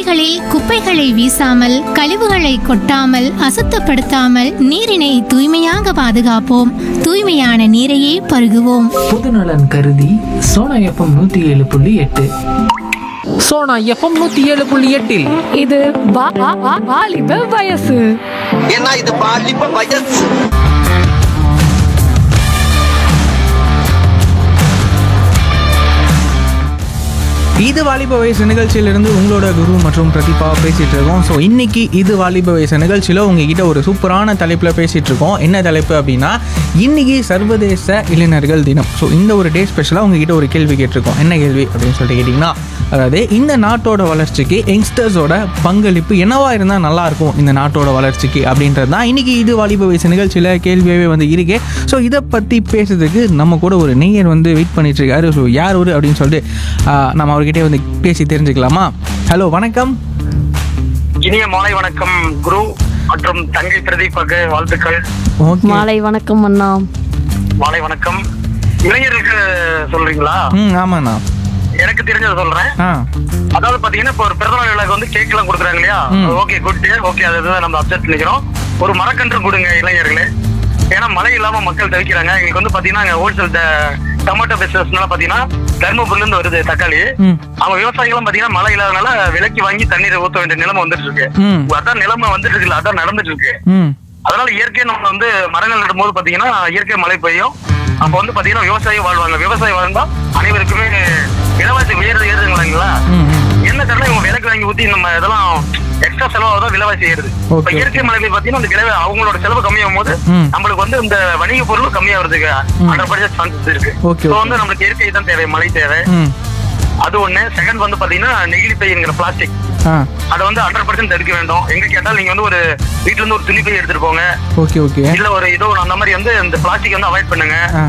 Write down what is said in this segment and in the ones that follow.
சாலைகளில் குப்பைகளை வீசாமல் கழிவுகளை கொட்டாமல் அசுத்தப்படுத்தாமல் நீரினை தூய்மையாக பாதுகாப்போம் தூய்மையான நீரையே பருகுவோம் பொதுநலன் கருதி சோனா எஃப்எம் நூத்தி ஏழு புள்ளி எட்டு சோனா எஃப்எம் நூத்தி ஏழு புள்ளி எட்டில் இது வா- வா- வா- வாலிப வயசு ஏன்னா இது பாலிப்ப வயசு இது வாலிப வயசு நிகழ்ச்சியிலிருந்து உங்களோட குரு மற்றும் பிரதீபா பேசிட்டு இருக்கோம் ஸோ இன்னைக்கு இது வாலிப வயசு நிகழ்ச்சியில் உங்ககிட்ட ஒரு சூப்பரான தலைப்பில் பேசிட்டு இருக்கோம் என்ன தலைப்பு அப்படின்னா இன்னைக்கு சர்வதேச இளைஞர்கள் தினம் ஸோ இந்த ஒரு டே ஸ்பெஷலாக உங்ககிட்ட ஒரு கேள்வி கேட்டிருக்கோம் என்ன கேள்வி அப்படின்னு சொல்லிட்டு கேட்டிங்கன்னா அதாவது இந்த நாட்டோட வளர்ச்சிக்கு யங்ஸ்டர்ஸோட பங்களிப்பு என்னவா இருந்தால் நல்லா இருக்கும் இந்த நாட்டோட வளர்ச்சிக்கு அப்படின்றது தான் இன்னைக்கு இது வாலிப வயசு நிகழ்ச்சியில் கேள்வியாகவே வந்து இருக்கு ஸோ இதை பற்றி பேசுறதுக்கு நம்ம கூட ஒரு நெய்யர் வந்து வெயிட் பண்ணிட்டு இருக்காரு ஸோ யார் ஒரு அப்படின்னு சொல்லிட்டு ஆஹ், நம்ம அவர்கிட்டயே வந்து பேசி தெரிஞ்சுக்கலாமா ஹலோ வணக்கம் இனிய மாலை வணக்கம் குரு மற்றும் தங்கை பிரதீபாக்கு வாழ்த்துக்கள் ஓகே மாலை வணக்கம் அண்ணா மாலை வணக்கம் இளைஞருக்கு சொல்றீங்களா ம் ஆமாண்ணா எனக்கு தெரிஞ்சதை சொல்றேன் ஆ அதாவது பாத்தீங்கன்னா இப்போ ஒரு பிறந்தநாள் விழாக்கு வந்து கேக் எல்லாம் கொடுக்குறாங்க இல்லையா ம். ஓகே குட் ஓகே அது இதுதான் நம்ம அப்செட் பண்ணிக்கிறோம் ஒரு மரக்கன்று கொடுங்க இளைஞர்களே ஏன்னா மழை இல்லாம மக்கள் தவிக்கிறாங்க எங்களுக்கு வந்து பாத்தீங்கன்னா ஹோல்சேல் டொமேட்டோ பிசினஸ்னால பாத்தீங்கன்னா தர்மபுரில இருந்து வருது தக்காளி ம் அவங்க விவசாயிகளும் பாத்தீங்கன்னா மழை இல்லாதனால விலைக்கு வாங்கி தண்ணீரை ஊத்த வேண்டிய நிலைமை வந்துட்டு இருக்கு ம் அதான் நிலைமை வந்துட்டு இருக்குல்ல அதான் நடந்துட்டு இருக்கு ம் அதனால இயற்கை நம்ம வந்து மரங்கள் நடும்போது பாத்தீங்கன்னா இயற்கை மழை பெய்யும் அப்ப வந்து பாத்தீங்கன்னா விவசாயி வாழ்வாங்க விவசாயி வாழ்ந்தா அனைவருக்குமே விலைவாசி உயர்வு ஏறுதுங்களா ம் ம் என்ன காரணம் இவங்க விலைக்கு வாங்கி ஊத்தி நம்ம இதெல்லாம் எக்ஸ்ட்ரா செலவாக விலைவாசி ஏறுது இப்ப Okay. இயற்கை மழை பாத்தீங்கன்னா அந்த விலை அவங்களோட செலவு கம்மியாகும் போது ம். நம்மளுக்கு வந்து இந்த வணிக பொருள் கம்மியாகிறதுக்கு ஹண்ட்ரட் பர்சன்ட் சான்சஸ் இருக்கு Okay, So okay. வந்து நம்மளுக்கு இயற்கை தான் தேவை மழை தேவை ம் அது ஒண்ணு செகண்ட் வந்து பாத்தீங்கன்னா நெகிழி பைங்கிற பிளாஸ்டிக் ஆ அதை வந்து ஹண்ட்ரட் பர்சன்ட் தடுக்க வேண்டும் எங்க கேட்டால் நீங்க வந்து ஒரு வீட்டுல இருந்து ஒரு துணி பை எடுத்துட்டு போங்க ஓகே ஓகே இல்ல ஒரு ஏதோ ஒரு அந்த மாதிரி வந்து இந்த பிளாஸ்டிக் வந்து அவாய்ட் பண்ணுங்க ஆ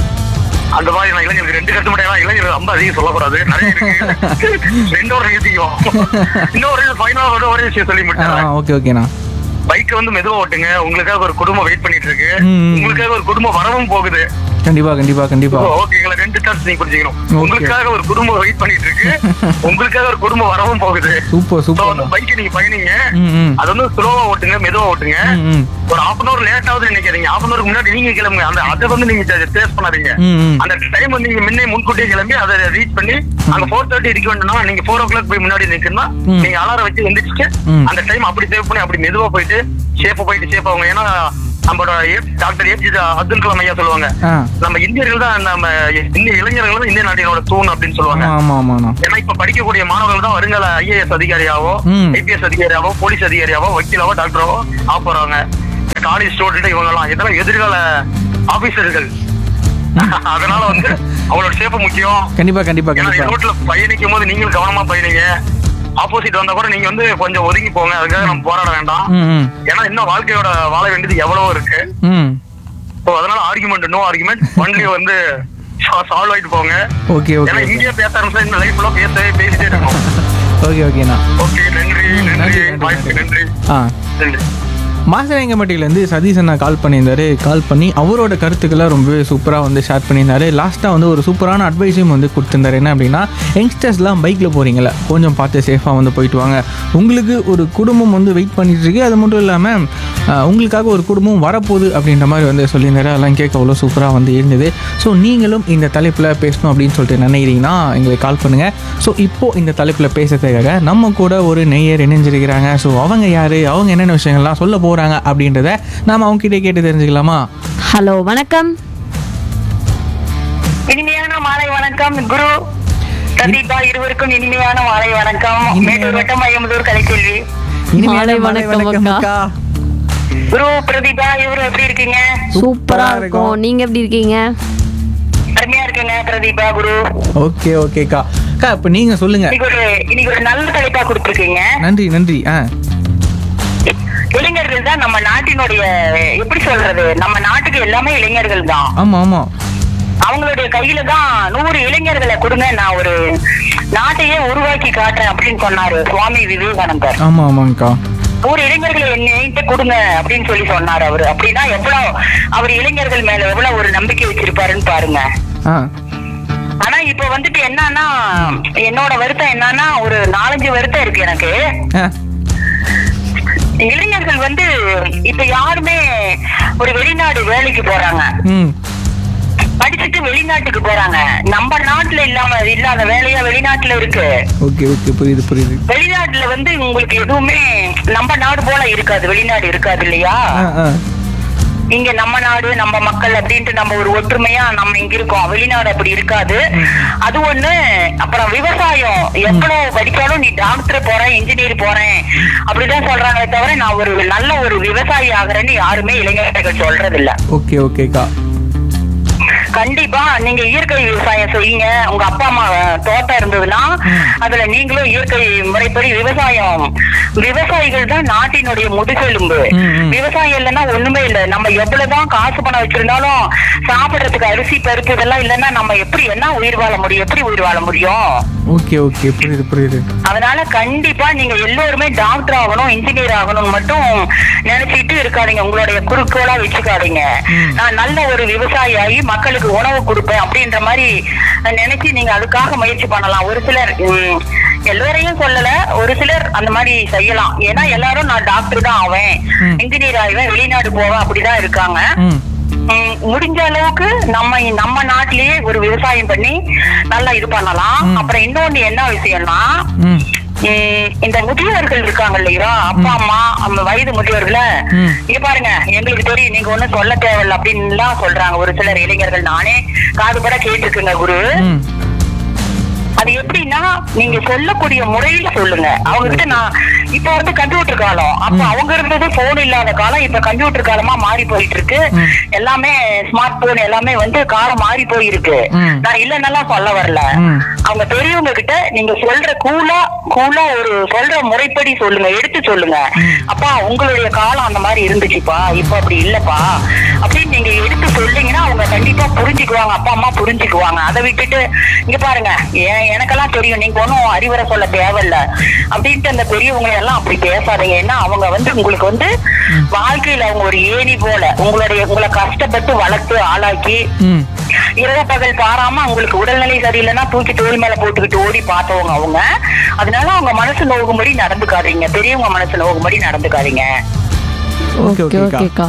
அந்த மாதிரி நான் இளைஞருக்கு ரெண்டு கருத்து மட்டும் இளைஞர்கள் ரொம்ப அதிகம் சொல்லக்கூடாது நிறைய இருக்கு ரெண்டு ஒரு ரீதியும் இன்னொரு ஃபைனல் ஒரு ஒரு விஷயம் சொல்லி ஆ முடிச்சேன் ஓகே ஓகேண்ணா பைக் வந்து மெதுவா ஓட்டுங்க உங்களுக்காக ஒரு குடும்பம் வெயிட் பண்ணிட்டு இருக்கு ம், ம். உங்களுக்காக ஒரு குடும்பம் வரவும் போகுது கண்டிப்பா கண்டிப்பா கண்டிப்பா ஓகேங்களா ரெண்டு தாட்ஸ் நீங்க புரிஞ்சுக்கணும் Okay. உங்களுக்காக ஒரு குடும்பம் வெயிட் பண்ணிட்டு இருக்கு உங்களுக்காக ஒரு குடும்பம் வரவும் போகுது சூப்பர் So, அந்த சூப்பர் பைக்கை நீங்க பயணிங்க ம் ம் அது வந்து ஸ்லோவா ஓட்டுங்க மெதுவா ஓட்டுங்க ம் ம் ஒரு ஹாஃப் அன் அவர் லேட் ஆகுது நினைக்காதீங்க ஹாஃப் அன் அவருக்கு முன்னாடி நீங்க கிளம்புங்க அந்த அதை வந்து நீங்க டேஸ்ட் பண்ணாதீங்க ம் ம் அந்த டைம் வந்து நீங்க முன்னே முன்கூட்டியே கிளம்பி அதை ரீச் பண்ணி அங்க ஃபோர் தேர்ட்டி இருக்க வேண்டும்னா நீங்க ஃபோர் ஓ கிளாக் போய் முன்னாடி நிக்கணும்னா ம். நீங்க அலாரம் வச்சு எந்திரிச்சு ம். அந்த டைம் அப்படி சேவ் பண்ணி அப்படி மெதுவா போயிட்டு சேஃபா போயிட்டு சேஃப் ஆகுங்க ஏன்னா நம்மளோட டாக்டர் ஏபிஜே அப்துல் கலாம் ஐயா சொல்லுவாங்க ஆ நம்ம இந்தியர்கள் தான் நம்ம இந்திய இளைஞர்கள் தான் இந்திய நாட்டினோட தூண் அப்படின்னு சொல்லுவாங்க ஆமா ஆமா ஆமாண்ணா ஏன்னா இப்ப படிக்கக்கூடிய மாணவர்கள் தான் வருங்கால ஐஏஎஸ் அதிகாரியாவோ ம். ஐபிஎஸ் அதிகாரியாவோ போலீஸ் அதிகாரியாவோ வக்கீலாவோ டாக்டராவோ ஆக போறாங்க காலேஜ் ஸ்டூடெண்ட் இவங்க எல்லாம் இதெல்லாம் எதிர்கால ஆபீசர்கள் அதனால வந்து அவங்களோட சேஃப் முக்கியம் கண்டிப்பா கண்டிப்பா ஏன்னா கண்டிப்பா ரோட்ல பயணிக்கும் போது நீங்களும் கவனமா பயணிங்க ஆப்போசிட் வந்தா கூட நீங்க வந்து கொஞ்சம் ஒதுங்கி போங்க அதுக்காக நம்ம போராட வேண்டாம் ம் ம் ஏன்னா இன்னும் வாழ்க்கையோட வாழ வேண்டியது எவ்வளவோ இருக்கு ம் ஸோ அதனால ஆர்குமெண்ட் நோ ஆர்குமெண்ட் ஒன்லி வந்து சால்வ் ஆயிட்டு போங்க ஓகே ஏன்னா ஓகே இங்கேயே பேச ஆரம்பிச்சா இந்த லைஃப் எல்லாம் பேசவே பேசிட்டே இருக்கணும் ஓகே ஓகேண்ணா ஓகே நன்றி நன்றி, நன்றி நன்றி, வாய்ப்பு நன்றி ஆ நன்றி மாசரங்கம்பட்டியிலேருந்து சதீஷ் அண்ணா கால் பண்ணியிருந்தாரு கால் பண்ணி அவரோட கருத்துக்களை ரொம்பவே சூப்பராக வந்து ஷேர் பண்ணியிருந்தாரு லாஸ்ட்டாக வந்து ஒரு சூப்பரான அட்வைஸையும் வந்து கொடுத்துருந்தாரு என்ன அப்படின்னா யங்ஸ்டர்ஸ்லாம் பைக்கில் போகிறீங்களா கொஞ்சம் பார்த்து சேஃபாக வந்து போயிட்டு வாங்க உங்களுக்கு ஒரு குடும்பம் வந்து வெயிட் பண்ணிட்டு இருக்கு அது மட்டும் இல்லாமல் உங்களுக்காக ஒரு குடும்பம் வரப்போகுது அப்படின்ற மாதிரி வந்து சொல்லியிருந்தாரு அதெல்லாம் கேட்க அவ்வளோ சூப்பராக வந்து இருந்தது ஸோ நீங்களும் இந்த தலைப்பில் பேசணும் அப்படின்னு சொல்லிட்டு நினைக்கிறீங்கன்னா எங்களுக்கு கால் பண்ணுங்கள் ஸோ இப்போது இந்த தலைப்பில் பேசுறதுக்காக நம்ம கூட ஒரு நெய்யர் இணைஞ்சிருக்கிறாங்க ஸோ அவங்க யார் அவங்க என்னென்ன விஷயங்கள்லாம் சொல்ல போகிறாங்க அப்படின்றத நாம் அவங்க கிட்டே கேட்டு தெரிஞ்சுக்கலாமா ஹலோ வணக்கம் இனிமையான மாலை வணக்கம் குரு பிரதீபா இருவருக்கும் இனிமையான மாலை வணக்கம் இனிமையான- மேட்டூர் வட்டம் ஐயம்பதூர் கலைக்கல்வி மாலை வணக்கம் அக்கா. குரு பிரதீபா இவரு எப்படி இருக்கீங்க சூப்பரா இருக்கும் நீங்க எப்படி இருக்கீங்க அருமையா இருக்குங்க பிரதீபா குரு ஓகே ஓகேக்கா அக்கா இப்போ நீங்கள் சொல்லுங்கள் இன்னைக்கு ஒரு இன்னைக்கு ஒரு நல்ல தலைப்பா கொடுத்துருக்கீங்க நன்றி நன்றி ஆ இளைஞர்கள் தான் நம்ம நாட்டினுடைய எப்படி சொல்றது நம்ம நாட்டுக்கு எல்லாமே இளைஞர்கள் தான் ஆமாம் ஆமாம் அவங்களுடைய கையில தான் நூறு இளைஞர்களை கொடுங்க நான் ஒரு நாட்டையே உருவாக்கி காட்டுறேன் அப்படின்னு சொன்னாரு சுவாமி விவேகானந்தர் ஆமாம் ஆமாங்கக்கா நூறு இளைஞர்களை என்கிட்ட கொடுங்க அப்படின்னு சொல்லி சொன்னார் அவரு அப்படின்னா எவ்வளவு அவர் இளைஞர்கள் மேல எவ்வளவு ஒரு நம்பிக்கை வச்சிருப்பாருன்னு பாருங்க ஆ ஆனா இப்ப வந்துட்டு என்னன்னா என்னோட வருத்தம் என்னன்னா ஒரு நாலஞ்சு வருத்தம் இருக்கு எனக்கு ஆ, இளைஞர்கள் வந்து இப்ப யாருமே ஒரு வெளிநாடு வேலைக்கு போறாங்க ம் படிச்சுட்டு வெளிநாட்டுக்கு போறாங்க நம்ம நாட்டுல இல்லாம இல்லாத வேலையா வெளிநாட்டுல இருக்கு ஓகே ஓகே புரியுது புரியுது வெளிநாட்டுல வந்து உங்களுக்கு எதுவுமே நம்ம நாடு போல இருக்காது வெளிநாடு இருக்காது இல்லையா ஆ ஆ இங்க நம்ம நாடு நம்ம மக்கள் அப்படின்ட்டு நம்ம ஒரு ஒற்றுமையா நம்ம இங்க இருக்கோம் வெளிநாடு அப்படி இருக்காது அது ஒண்ணு அப்புறம் விவசாயம் எவ்வளவு படிச்சாலும் நீ டாக்டர் போறேன் இன்ஜினியர் போறேன் அப்படிதான் சொல்றாங்களே தவிர நான் ஒரு நல்ல ஒரு விவசாயி ஆகுறேன்னு யாருமே இளைஞர்கள் சொல்றது இல்ல ஓகே ஓகேக்கா கண்டிப்பா நீங்க இயற்கை விவசாயம் செய்யுங்க உங்க அப்பா அம்மா தோட்டம் இருந்ததுன்னா அதுல நீங்களும் இயற்கை முறைப்படி விவசாயம் விவசாயிகள் தான் நாட்டினுடைய முதுகெலும்பு ம், ம். விவசாயம் இல்லைன்னா ஒண்ணுமே இல்ல நம்ம எவ்வளவுதான் காசு பணம் வச்சிருந்தாலும் சாப்பிடுறதுக்கு அரிசி பருப்பு இதெல்லாம் இல்லைன்னா நம்ம எப்படி என்ன உயிர் வாழ முடியும் எப்படி உயிர் வாழ முடியும் ஓகே ஓகே புரியுது புரியுது அதனால கண்டிப்பா நீங்க எல்லோருமே டாக்டர் ஆகணும் இன்ஜினியர் ஆகணும் மட்டும் நினைச்சிட்டு இருக்காதீங்க உங்களுடைய குறிக்கோளா வச்சுக்காதீங்க நான் நல்ல ஒரு விவசாயி ஆகி மக்களுக்கு உணவு கொடுப்பேன் அப்படின்ற மாதிரி நினைச்சு நீங்க அதுக்காக முயற்சி பண்ணலாம் ஒரு சிலர் உம், எல்லோரையும் சொல்லல ஒரு சிலர் அந்த மாதிரி செய்யலாம் ஏன்னா எல்லாரும் நான் டாக்டர் தான் ஆவேன் ம். இன்ஜினியர் ஆவேன் வெளிநாடு போவேன் அப்படிதான் இருக்காங்க ம் உம், முடிஞ்ச அளவுக்கு நம்ம நம்ம நாட்டிலேயே ஒரு விவசாயம் பண்ணி நல்லா இது பண்ணலாம் அப்புறம் இன்னொன்னு என்ன விஷயம்னா ம் உம், இந்த முதியோர்கள் இருக்காங்க இல்லையா அப்பா அம்மா அந்த வயது முதியோர்களை ம். இங்க பாருங்க எங்களுக்கு தெரியும் நீங்க ஒண்ணும் சொல்ல தேவையில்ல அப்படின்னு எல்லாம் சொல்றாங்க ஒரு சிலர் இளைஞர்கள் நானே காதுபட கேட்டிருக்குங்க குரு ம் அது எப்படின்னா நீங்க சொல்லக்கூடிய முறையில சொல்லுங்க அவங்க கிட்ட நான் இப்ப வந்து கம்ப்யூட்டர் காலம் அப்ப அவங்க இருந்தது போன் இல்லாத காலம் இப்ப கம்ப்யூட்டர் காலமா மாறி போயிட்டு இருக்கு எல்லாமே ஸ்மார்ட் போன் எல்லாமே வந்து காலம் மாறி போயிருக்கு ம். நான் இல்லைன்னா சொல்ல வரல ம். அவங்க பெரியவங்க கிட்ட நீங்க சொல்ற கூலா கூலா ஒரு சொல்ற முறைப்படி சொல்லுங்க எடுத்து சொல்லுங்க அப்பா உங்களுடைய காலம் அந்த மாதிரி இருந்துச்சுப்பா இப்ப அப்படி இல்லப்பா அப்படின்னு நீங்க எடுத்து சொல்றீங்கன்னா அவங்க கண்டிப்பா புரிஞ்சுக்குவாங்க அப்பா அம்மா புரிஞ்சுக்குவாங்க அதை விட்டுட்டு இங்க பாருங்க ஏன் எனக்கெல்லாம் தெரியும் நீங்க ஒன்றும் அறிவுரை சொல்ல தேவையில்ல அப்படின்ட்டு அந்த பெரியவங்க எல்லாம் அப்படி பேசாதீங்க ஏன்னா அவங்க வந்து உங்களுக்கு வந்து வாழ்க்கையில அவங்க ஒரு ஏணி போல உங்களுடைய உங்களை கஷ்டப்பட்டு வளர்த்து ஆளாக்கி ம் இரவு பகல் பாராம உங்களுக்கு உடல்நிலை சரியில்லைன்னா தூக்கி தோல் மேல போட்டுக்கிட்டு ஓடி பார்த்தவங்க அவங்க அதனால அவங்க மனசு நோகும்படி நடந்துக்காதீங்க பெரியவங்க மனசு நோகும்படி நடந்துக்காதீங்க ஓகே ஓகே ஓகேக்கா ஓகேக்கா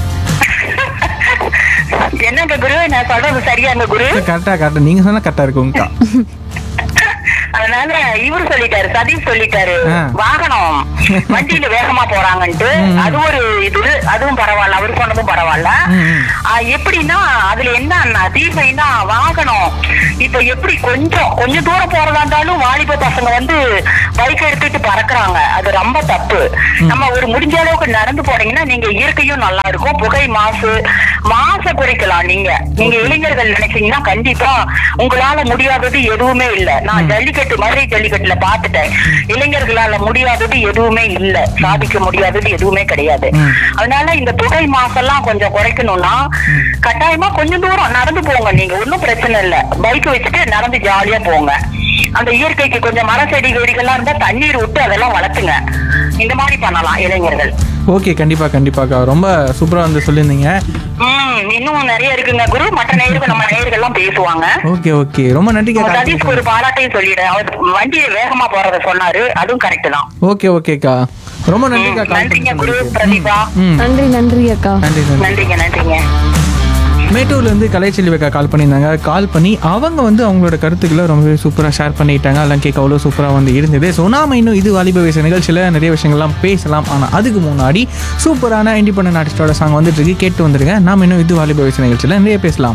என்னங்க குரு நான் சொல்றது சரியாங்க குரு கரெக்டா கரெக்டா நீங்க சொன்னா கரெக்டா இருக்குங்கக்கா அதனால இவரு சொல்லிட்டாரு சதீஷ் சொல்லிட்டாரு ஆ. வாகனம் வண்டியில வேகமா போறாங்கன்ட்டு அது ஒரு இது அதுவும் பரவாயில்ல அவர் சொன்னதும் பரவாயில்ல ஆ, எப்படின்னா அதுல என்ன தீபைனா வாகனம் இப்ப எப்படி கொஞ்சம் கொஞ்சம் தூரம் போறதா இருந்தாலும் வாலிப பசங்க வந்து பைக் எடுத்துட்டு பறக்குறாங்க அது ரொம்ப தப்பு நம்ம ஒரு முடிஞ்ச அளவுக்கு நடந்து போனீங்கன்னா நீங்க இயற்கையும் நல்லா இருக்கும் புகை மாசு மாச குறைக்கலாம் நீங்க நீங்க இளைஞர்கள் நினைச்சீங்கன்னா கண்டிப்பா உங்களால முடியாதது எதுவுமே இல்ல நான் ஜல்லிக்கட்டு மதுரை ஜல்லிக்கட்டுல பாத்துட்டேன் இளைஞர்களால முடியாதது எதுவுமே இல்ல சாதிக்க முடியாதது எதுவுமே கிடையாது அதனால இந்த புகை மாசெல்லாம் கொஞ்சம் குறைக்கணும்னா கட்டாயமா கொஞ்சம் தூரம் நடந்து போங்க நீங்க ஒன்னும் பிரச்சனை இல்ல பைக் வச்சுட்டு நடந்து ஜாலியா போங்க அந்த இயற்கைக்கு கொஞ்சம் மர செடி கொடிகள்லாம் இருந்தா தண்ணீர் விட்டு அதெல்லாம் வளர்த்துங்க இந்த மாதிரி பண்ணலாம் இளைஞர்கள் ஓகே கண்டிப்பா கண்டிப்பாக்கா ரொம்ப சூப்பரா வந்து சொல்லியிருந்தீங்க உம் இன்னும் நிறைய இருக்குங்க குரு மற்ற நேயர்கள் நம்ம நேயர்கள்லாம் பேசுவாங்க ஓகே ஓகே ரொம்ப நன்றிக்கா உங்க சதீஷ்க்கு ஒரு பாராட்டையும் சொல்லிடு அவர் வண்டியை வேகமா போறத சொன்னாரு அதுவும் கரெக்ட் தான் ஓகே ஓகேக்கா ரொம்ப நன்றிக்கா கால் பண்ணி நன்றிங்க குரு சொன்னதுக்கு. பிரதீபா ம் நன்றி நன்றி அக்கா நன்றி நன்றி நன்றிங்க நன்றிங்க மேட்டூர்லேருந்து கலைச்செல்வி அக்கா கால் பண்ணியிருந்தாங்க கால் பண்ணி அவங்க வந்து அவங்களோட கருத்துக்களை ரொம்பவே சூப்பராக ஷேர் பண்ணிட்டாங்க அதெல்லாம் கேட்க அவ்வளோ சூப்பராக வந்து இருந்தது ஸோ நாம இன்னும் இது வாலிப வயசு நிகழ்ச்சியில் நிறைய விஷயங்கள்லாம் பேசலாம் ஆனால் அதுக்கு முன்னாடி சூப்பரான இண்டிபெண்டன்ட் ஆர்டிஸ்டோட சாங் வந்துட்டு இருக்கு கேட்டு வந்துருங்க நாம இன்னும் இது வாலிப வயசு நிகழ்ச்சியில் நிறைய பேசலாம்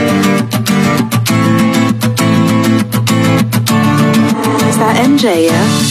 Is that MJ, yeah?